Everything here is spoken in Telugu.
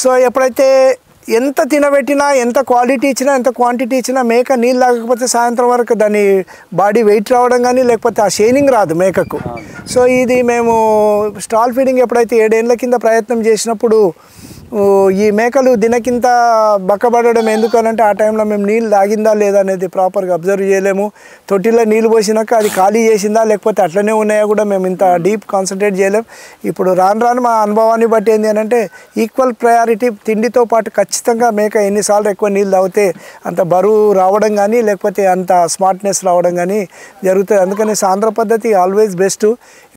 సో ఎప్పుడైతే ఎంత తినబెట్టినా ఎంత క్వాలిటీ ఇచ్చినా ఎంత క్వాంటిటీ ఇచ్చినా మేక నీళ్ళు తాగకపోతే సాయంత్రం వరకు దాని బాడీ వెయిట్ రావడం కానీ లేకపోతే ఆ షైనింగ్ రాదు మేకకు సో ఇది మేము స్టాల్ ఫీడింగ్ ఎప్పుడైతే ఏడేళ్ల కింద ప్రయత్నం చేసినప్పుడు ఊ, ఈ మేకలు దినకింత బక్కబడడం ఎందుకనంటే ఆ టైంలో మేము నీళ్ళు తాగిందా లేదా అనేది ప్రాపర్గా అబ్జర్వ్ చేయలేము తొట్టిలో నీళ్ళు పోసినాక అది ఖాళీ చేసిందా లేకపోతే అట్లనే ఉన్నాయా కూడా మేము ఇంత డీప్ కాన్సన్ట్రేట్ చేయలేం ఇప్పుడు రాను రాను మా అనుభవాన్ని బట్టి ఏంటి అని అంటే ఈక్వల్ ప్రయారిటీ తిండితో పాటు ఖచ్చితంగా మేక ఎన్నిసార్లు ఎక్కువ నీళ్ళు తాగితే అంత బరువు రావడం కానీ లేకపోతే అంత స్మార్ట్నెస్ రావడం కానీ జరుగుతుంది అందుకని సాంద్ర పద్ధతి ఆల్వేస్ బెస్ట్